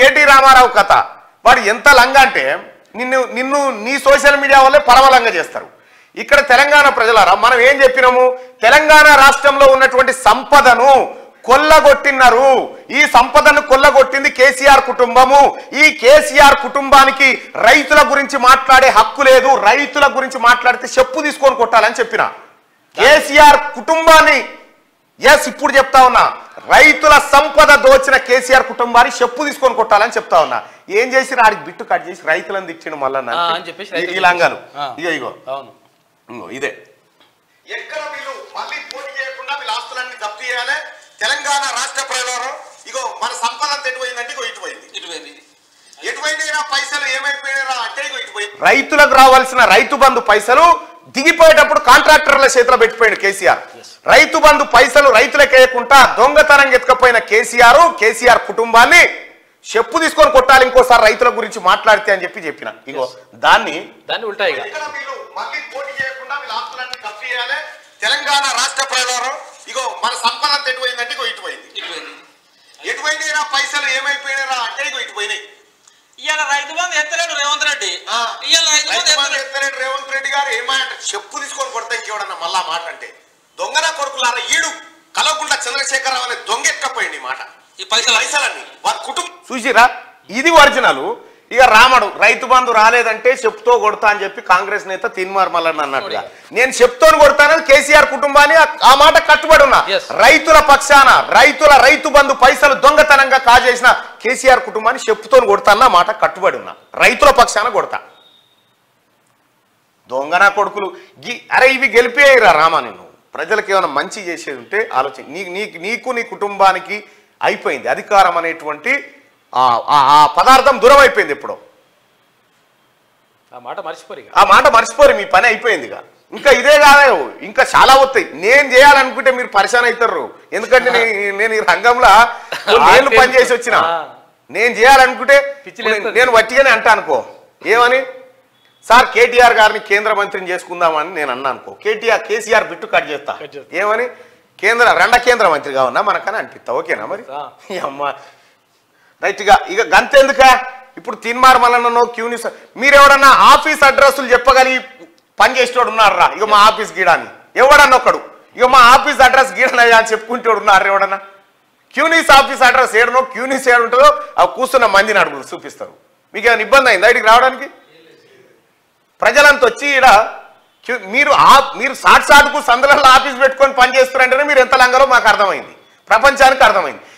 KT Ramarao కథ వాడు ఎంత లంగా అంటే నిన్ను నిన్ను నీ సోషల్ మీడియా వల్లే పరవలంగా చేస్తారు ఇక్కడ తెలంగాణ ప్రజలారా మనం ఏం చెప్పినాము తెలంగాణ రాష్ట్రంలో ఉన్నటువంటి సంపదను కొల్లగొట్టినారు ఈ సంపదను కొల్లగొట్టింది కేసీఆర్ కుటుంబము ఈ కేసీఆర్ కుటుంబానికి రైతుల గురించి మాట్లాడే హక్కు లేదు రైతుల గురించి మాట్లాడితే చెప్పు తీసుకొని కొట్టాలని చెప్పిన కేసీఆర్ కుటుంబాన్ని ఎస్ ఇప్పుడు చెప్తా ఉన్నా రైతుల సంపద దోచిన కేసీఆర్ కుటుంబాన్ని చెప్పు తీసుకొని కొట్టాలని చెప్తా ఉన్నా ఏం చేసి ఆడికి బిట్టు కట్ చేసి రైతులను తిట్టిండు మళ్ళా ఆ, అని చెప్పేసి రైతులు ఈ లంగాను ఆ. ఇగో ఇగో అవును ఇంగో ఇదే ఎక్కడ వీళ్ళు మళ్ళీ పోటీ చేయకుండా వీళ్ళ ఆస్తులన్నీ జప్తు చేయాలి తెలంగాణ రాష్ట్ర ప్రజలు ఇగో మన సంపద అంతా ఎటుపోయిందంటే ఇగో ఇటుపోయింది ఇటువైంది ఎటుపోయినా పైసలు ఏమైపోయినా అంటే ఇగో ఇటుపోయింది రైతులకు రావాల్సిన రైతు బంధు పైసలు దిగిపోయేటప్పుడు కాంట్రాక్టర్ల చేతిలో పెట్టిపోయాడు కేసీఆర్ రైతు బంధు పైసలు రైతులకు వేయకుండా దొంగతనం ఎత్తుకపోయిన కేసీఆర్ కేసీఆర్ కుటుంబాన్ని చెప్పు తీసుకొని కొట్టాలి ఇంకోసారి రైతుల గురించి మాట్లాడితే అని చెప్పి చెప్పిన ఇగో దాన్ని దాన్ని ఉల్టాయిగా ఎక్కడ వీళ్ళు మళ్ళీ పోటీ చేయకుండా వీళ్ళ ఆస్తులన్నీ జప్తు చేయాలి తెలంగాణ రాష్ట్ర ప్రజలు ఇగో మన సంపద అంతా ఎటుపోయిందంటే ఇగో ఇటుపోయింది ఇటువైంది ఎటుపోయినా పైసలు ఏమైపోయినా అంటే ఇగో ఇటుపోయినాయి ఇవాళ రైతు బంధు ఎత్తలేడు రేవంత్ రెడ్డి ఆ. ఇవాళ రైతు బంధు రైతు బంధు ఎత్తలేడు ఎత్తలేడు రేవంత్ రెడ్డి గారు ఏమాట చెప్పు తీసుకొని కొడతా ఇంకేవడన్నా మళ్ళా మాట అంటే దొంగన కొడుకులారా ఈడు కలవకుండా చంద్రశేఖరరావు అనే దొంగ ఎక్కపోయింది ఈ మాట ఈ పైసలు పైసలన్నీ వారి కుటుంబం చూసిరా ఇది ఒరిజినల్ ఇక రామడు రైతు బంధు రాలేదంటే చెప్తో కొడతా అని చెప్పి కాంగ్రెస్ నేత తిన్మార్ మల్లన్న అన్నట్టుగా నేను చెప్తోని కొడతానని కేసీఆర్ కుటుంబాన్ని ఆ- ఆ మాట కట్టుబడి ఉన్నా Yes. రైతుల పక్షాన రైతుల రైతు బంధు పైసలు దొంగతనంగా కాజేసిన కేసీఆర్ కుటుంబాన్ని చెప్పుతోని కొడతానన్న మాట కట్టుబడి ఉన్నా రైతుల పక్షాన కొడతా దొంగన కొడుకులు గి అరే ఇవి గెలిపేయరా రామా నేను ప్రజలకు ఏమైనా మంచి చేసేది ఉంటే ఆలోచన నీ నీ- నీకు నీ కుటుంబానికి అయిపోయింది అధికారం అనేటువంటి ఆ- ఆ ఆ పదార్థం దూరం అయిపోయింది ఇప్పుడు ఆ మాట మర్చిపోరు ఇక ఆ మాట మర్చిపోరు మీ పని అయిపోయింది ఇక ఇంకా ఇదే కాదు ఇంకా చాలా వస్తాయి నేను చేయాలనుకుంటే మీరు పరిశాన్ అవుతారు ఎందుకంటే నే- నేను ఈ రంగంలో నేను పని చేసి వచ్చిన ఆ. నేను చేయాలనుకుంటే పిచ్చి ఇప్పుడు లేస్తుంది. నేను వట్టిగానే అంటా అనుకో ఏమని సార్ కేటీఆర్ గారిని కేంద్ర మంత్రిని చేసుకుందామని నేను అన్నా అనుకో కేటీఆర్ కేసీఆర్ బిట్టు కట్ చేస్తా కట్ చేస్తా. ఏమని కేంద్ర రెండ కేంద్ర మంత్రి కావన్నా మనకని అనిపిస్తా ఓకేనా మరి ఆ. ఈ అమ్మ రైట్గా ఇక గంతెందుక ఇప్పుడు తిన్మార్ మల్లన్నో క్యూనిస్ మీరెవడన్నా ఆఫీస్ అడ్రస్లు చెప్పగలిగి పని చేసేవాడు ఉన్నారా ఇక మా ఆఫీస్ గీడాని ఎవడన్నా ఒకడు ఇక మా ఆఫీస్ అడ్రస్ గీడనయ్యా అని చెప్పుకుంటేవాడు ఉన్నారు ఎవడన్నా క్యూనిస్ ఆఫీస్ అడ్రస్ ఏడనో క్యూనిస్ ఏడు ఉంటుందో ఆ కూర్చున్న మందిని అడుగులు చూపిస్తారు మీకు ఏమైనా ఇబ్బంది అయిందా ఇక్కడికి రావడానికి ప్రజలంతా వచ్చి ఈడ క్యూ- మీరు ఆ మీరు సాట్ సాటుకు సందులలో ఆఫీస్ పెట్టుకొని పని చేస్తున్నారంటేనే మీరు ఎంత లంగలో మాకు అర్థమైంది ప్రపంచానికి అర్థమైంది